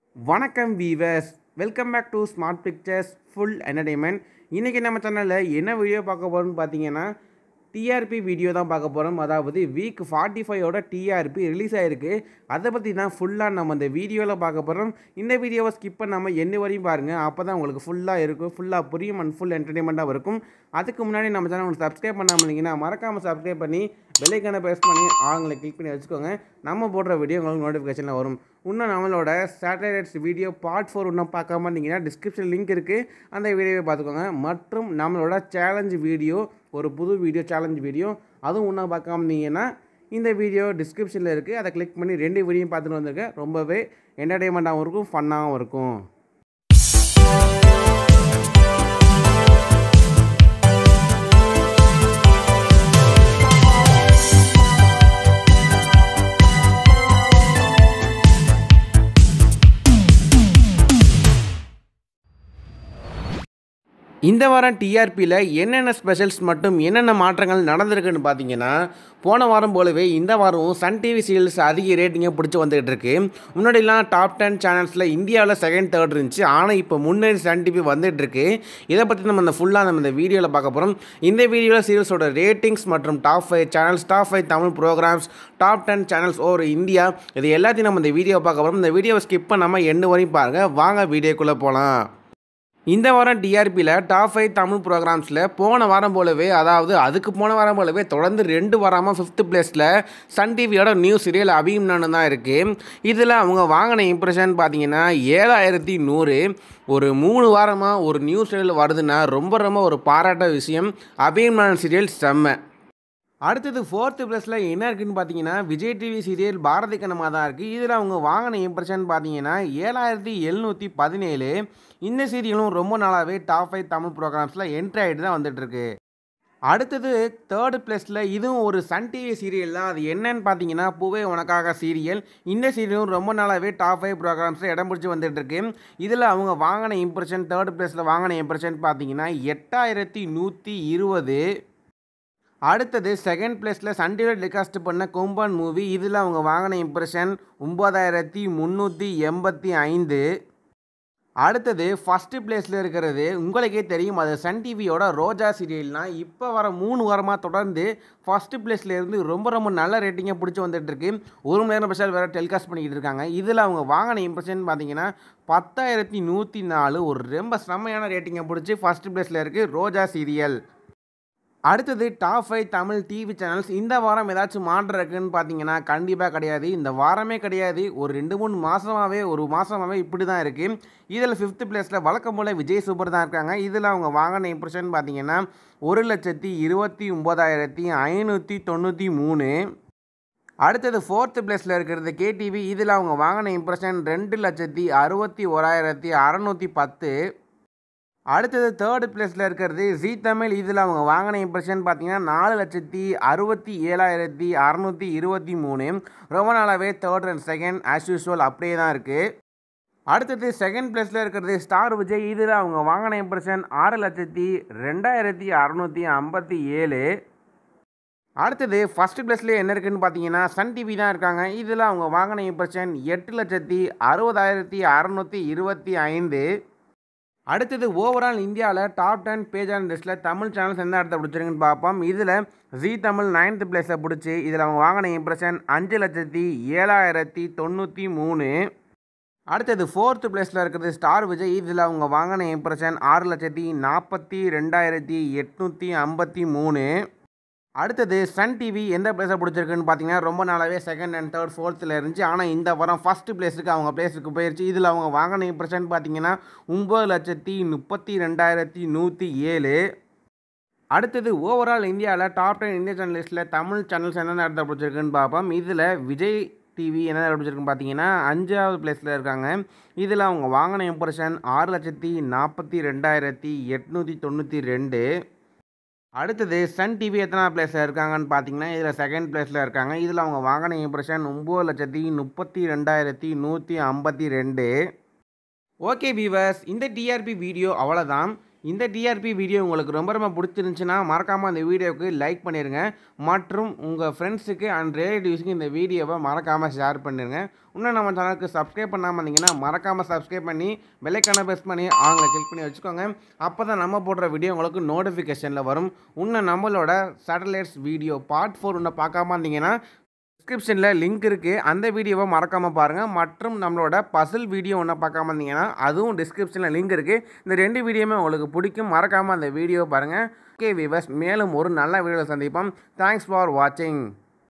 வணக்கம் viewers welcome back to Smart Pictures full entertainment இன்றைக்கி நம்ம சேனலில் என்ன வீடியோ பார்க்க போகிறோம்னு பார்த்தீங்கன்னா டிஆர்பி வீடியோ தான் பார்க்க போகிறோம் அதாவது வீக் ஃபார்ட்டி ஃபைவோட டிஆர்பி ரிலீஸ் ஆகிருக்கு அதை பற்றி தான் ஃபுல்லாக நம்ம இந்த வீடியோவில் பார்க்க போகிறோம் இந்த வீடியோவை ஸ்கிப் பண்ணாமல் என்ன வரையும் பாருங்கள் அப்போ தான் உங்களுக்கு ஃபுல்லாக இருக்கும் ஃபுல்லாக புரியும் அண்ட் ஃபுல் என்டர்டைன்மெண்ட்டாக இருக்கும் அதுக்கு முன்னாடி நம்ம சேனல் உங்களுக்கு சப்ஸ்கிரைப் பண்ணாமல் இருந்தீங்கன்னா மறக்காமல் சப்ஸ்கிரைப் பண்ணி பெல்லைக்கான ப்ரெஸ் பண்ணி ஆங்களை கிளிக் பண்ணி வச்சுக்கோங்க நம்ம போடுற வீடியோ உங்களுக்கு நோட்டிஃபிகேஷனில் வரும் இன்னும் நம்மளோட சேட்டலைட்ஸ் வீடியோ பார்ட் ஃபோர் இன்னும் பார்க்காம இருந்தீங்கன்னா டிஸ்கிரிப்ஷன் லிங்க் இருக்குது அந்த வீடியோவை பார்த்துக்கோங்க மற்றும் நம்மளோட சேலஞ்ச் வீடியோ ஒரு புது வீடியோ சேலஞ்ச் வீடியோ அதுவும் இன்னும் பார்க்காம இருந்தீங்கன்னா இந்த வீடியோ டிஸ்கிரிப்ஷனில் இருக்குது அதை கிளிக் பண்ணி ரெண்டு வீடியோயும் பார்த்துட்டு வந்திருக்கேன் ரொம்பவே என்டர்டெயின்மெண்ட்டாகவும் இருக்கும் ஃபன்னாகவும் இருக்கும் இந்த வாரம் டிஆர்பியில் என்னென்ன ஸ்பெஷல்ஸ் மற்றும் என்னென்ன மாற்றங்கள் நடந்திருக்குன்னு பார்த்தீங்கன்னா போன வாரம் போலவே இந்த வாரம் சன் டிவி சீரியல்ஸ் அதிக ரேட்டிங்கை பிடிச்சி வந்துகிட்டு இருக்கு முன்னாடிலாம் டாப் டென் சேனல்ஸில் இந்தியாவில் செகண்ட் தேர்ட் இருந்துச்சு ஆனால் இப்போ முன்னேறி சன் டிவி வந்துட்டு இருக்கு இதை பற்றி நம்ம இந்த ஃபுல்லாக நம்ம இந்த வீடியோவில் பார்க்க போகிறோம் இந்த வீடியோவில் சீரியல்ஸோட ரேட்டிங்ஸ் மற்றும் top five channels top five Tamil programmes top ten channels over India இது எல்லாத்தையும் நம்ம இந்த வீடியோ பார்க்க போகிறோம் இந்த வீடியோவை ஸ்கிப் பண்ணாமல் எண்டு வரையும் பாருங்கள் வாங்க வீடியோக்குள்ளே போகலாம் இந்த வாரம் டிஆர்பியில் டாப் ஃபைவ் தமிழ் ப்ரோக்ராம்ஸில் போன வாரம் போலவே அதாவது அதுக்கு போன வாரம் போலவே தொடர்ந்து ரெண்டு வாரமாக ஃபிஃப்த் பிளேஸில் சன் டிவியோட நியூ சீரியல் அபிம்னானு தான் இருக்குது இதில் அவங்க வாங்கின இம்ப்ரெஷன் பார்த்தீங்கன்னா ஏழாயிரத்தி நூறு ஒரு மூணு வாரமாக ஒரு நியூ சீரியல் வருதுன்னா ரொம்ப ரொம்ப ஒரு பாராட்ட விஷயம் அபிம்னான் சீரியல் செம்ம அடுத்தது ஃபோர்த்து ப்ளஸில் என்ன இருக்குன்னு பார்த்தீங்கன்னா விஜய் டிவி சீரியல் பாரதி கனமாக தான் இருக்குது இதில் அவங்க வாங்கின இம்ப்ரெஷன் பார்த்தீங்கன்னா ஏழாயிரத்தி எழுநூற்றி பதினேழு இந்த சீரியலும் ரொம்ப நாளாகவே டாப் ஃபைவ் தமிழ் ப்ரோக்ராம்ஸில் என்ட்ரி ஆகிட்டு தான் வந்துட்டுருக்கு அடுத்தது தேர்டு ப்ளஸில் இதுவும் ஒரு சன் டிவி சீரியல் தான் அது என்னன்னு பார்த்தீங்கன்னா பூவே உனக்காக சீரியல் இந்த சீரியலும் ரொம்ப நாளாகவே டாப் ஃபைவ் ப்ரோக்ராம்ஸில் இடம் பிடிச்சி வந்துட்டுருக்கு இதில் அவங்க வாங்கின இம்ப்ரெஷன் தேர்ட் ப்ளஸில் வாங்கின இம்ப்ரெஷன் பார்த்தீங்கன்னா எட்டாயிரத்தி நூற்றி இருபது அடுத்தது செகண்ட் பிளேஸில் சன் டிவி டெலிகாஸ்ட் பண்ண கொம்பன் மூவி இதில் அவங்க வாங்கின இம்ப்ரெஷன் ஒம்பதாயிரத்தி முந்நூற்றி எண்பத்தி ஐந்து அடுத்தது ஃபஸ்ட்டு பிளேஸில் இருக்கிறது உங்களுக்கே தெரியும் அது சன் டிவியோட ரோஜா சீரியல்னா இப்போ வர மூணு வாரமாக தொடர்ந்து ஃபஸ்ட்டு பிளேஸில் இருந்து ரொம்ப ரொம்ப நல்ல ரேட்டிங்கை பிடிச்சி வந்துட்டுருக்கு ஒரு மணி நேரம் ஸ்பெஷல் வேறு டெலிகாஸ்ட் பண்ணிக்கிட்டு இருக்காங்க இதில் அவங்க வாங்கின இம்ப்ரெஷன் பார்த்தீங்கன்னா பத்தாயிரத்தி நூற்றி நாலு ஒரு ரொம்ப செம்மையான ரேட்டிங்கை பிடிச்சி ஃபஸ்ட்டு பிளேஸில் இருக்குது ரோஜா சீரியல் அடுத்தது top five Tamil TV channels இந்த வாரம் ஏதாச்சும் மாற்றம் இருக்குன்னு பார்த்தீங்கன்னா கண்டிப்பாக கிடையாது இந்த வாரமே கிடையாது ஒரு ரெண்டு மூணு மாதமாகவே ஒரு மாதமாகவே இப்படி தான் இருக்குது இதில் ஃபிஃப்த் பிளேஸில் வழக்கம் போல் விஜய் சூப்பர் தான் இருக்காங்க இதில் அவங்க வாங்கின இம்ப்ரெஷன் பார்த்தீங்கன்னா ஒரு லட்சத்தி இருபத்தி ஒம்பதாயிரத்தி ஐநூற்றி தொண்ணூற்றி மூணு அடுத்தது ஃபோர்த்து பிளேஸில் இருக்கிறது கேடிவி இதில் அவங்க வாங்கின இம்ப்ரெஷன் ரெண்டு லட்சத்தி அறுபத்தி ஓராயிரத்தி அறநூற்றி பத்து அடுத்தது தேர்டு பிளேஸில் இருக்கிறது ஜி தமிழ் இதில் அவங்க வாங்கின இம்ப்ரெஷன் பார்த்தீங்கன்னா நாலு லட்சத்தி அறுபத்தி ஏழாயிரத்தி அறநூற்றி இருபத்தி மூணு ரொம்ப நாளாகவே third and second as usual அப்படியே தான் இருக்குது அடுத்தது செகண்ட் பிளேஸில் இருக்கிறது ஸ்டார் விஜய் இதில் அவங்க வாங்கின இம்ப்ரெஷன் ஆறு லட்சத்தி ரெண்டாயிரத்தி அறநூற்றி ஐம்பத்தி ஏழு அடுத்தது ஃபஸ்ட்டு பிளேஸ்லேயே என்ன இருக்குதுன்னு பார்த்தீங்கன்னா சன் டிவி தான் இருக்காங்க இதில் அவங்க வாங்கின இம்ப்ரெஷன் எட்டு லட்சத்தி அறுபதாயிரத்தி அறநூற்றி இருபத்தி ஐந்து அடுத்தது ஓவரால் இந்தியாவில் டாப் டென் பேஜ் அண்ட் லிஸ்ட்டில் தமிழ் சேனல்ஸ் எந்த இடத்த பிடிச்சிருக்குன்னு பார்ப்போம் இதில் ஜி தமிழ் நைன்த் பிளேஸை பிடிச்சி இதில் அவங்க வாங்கின இம்ப்ரெஷன் அஞ்சு லட்சத்தி ஏழாயிரத்தி தொண்ணூற்றி மூணு அடுத்தது ஃபோர்த்து பிளேஸில் இருக்கிறது ஸ்டார் விஜய் இதில் அவங்க வாங்கின இம்ப்ரெஷன் ஆறு லட்சத்தி நாற்பத்தி ரெண்டாயிரத்தி எட்நூற்றி ஐம்பத்தி மூணு அடுத்தது சன் டிவி எந்த பிளேஸை பிடிச்சிருக்குன்னு பார்த்தீங்கன்னா ரொம்ப நாளாகவே செகண்ட் அண்ட் தேர்ட் ஃபோர்த்தில் இருந்துச்சு ஆனால் இந்த வாரம் ஃபஸ்ட்டு பிளேஸுக்கு அவங்க பிளேஸுக்கு போயிடுச்சு இதில் அவங்க வாங்கின இம்ப்ரெஷன் பார்த்தீங்கன்னா ஒம்பது லட்சத்தி முப்பத்தி ரெண்டாயிரத்தி நூற்றி ஏழு அடுத்தது ஓவரால் இந்தியாவில் டாப் டென் இந்திய சேனல் லிஸ்ட்டில் தமிழ் சேனல்ஸ் என்னென்ன இடத்த பிடிச்சிருக்குன்னு பார்ப்போம் இதில் விஜய் டிவி என்ன பிடிச்சிருக்குன்னு பார்த்தீங்கன்னா அஞ்சாவது பிளேஸில் இருக்காங்க இதில் அவங்க வாங்கின இம்ப்ரெஷன் ஆறு லட்சத்தி நாற்பத்தி ரெண்டாயிரத்தி எட்நூற்றி தொண்ணூற்றி ரெண்டு அடுத்தது சன் டிவி எத்தனை பிளேஸில் இருக்காங்கன்னு பார்த்தீங்கன்னா இதில் செகண்ட் பிளேஸில் இருக்காங்க இதில் அவங்க வாங்கின இம்ப்ரெஷன் ஒம்பது லட்சத்தி முப்பத்தி ரெண்டாயிரத்தி நூற்றி ஐம்பத்தி ரெண்டு ஓகே வீவர்ஸ் இந்த டிஆர்பி வீடியோ அவ்வளோதான் இந்த டிஆர்பி வீடியோ உங்களுக்கு ரொம்ப ரொம்ப பிடிச்சிருந்துச்சுன்னா மறக்காமல் அந்த வீடியோவுக்கு லைக் பண்ணிடுங்க மற்றும் உங்கள் ஃப்ரெண்ட்ஸுக்கு அண்ட் ரிலேட்டிவ்ஸுக்கு இந்த வீடியோவை மறக்காமல் ஷேர் பண்ணிடுங்க இன்னும் நம்ம சேனலுக்கு சப்ஸ்கிரைப் பண்ணாமல் இருந்தீங்கன்னா மறக்காமல் சப்ஸ்கிரைப் பண்ணி பெல்லைக்கான ப்ரெஸ் பண்ணி ஆங்களை கிளிக் பண்ணி வச்சுக்கோங்க அப்போ தான் நம்ம போடுற வீடியோ உங்களுக்கு நோட்டிஃபிகேஷனில் வரும் இன்னும் நம்மளோட சேட்டலைட்ஸ் வீடியோ பார்ட் ஃபோர் ஒன்று பார்க்காம இருந்தீங்கன்னா டிஸ்கிரிப்ஷனில் லிங்க் இருக்குது அந்த வீடியோவை மறக்காமல் பாருங்கள் மற்றும் நம்மளோட பசில் வீடியோ ஒன்று பார்க்காம இருந்தீங்கன்னா அதுவும் டிஸ்கிரிப்ஷனில் லிங்க் இருக்குது இந்த ரெண்டு வீடியோவுமே உங்களுக்கு பிடிக்கும் மறக்காமல் அந்த வீடியோ பாருங்கள் ஓகே விவஸ் மேலும் ஒரு நல்ல வீடியோவில் சந்திப்போம் தேங்க்ஸ் ஃபார் வாட்சிங்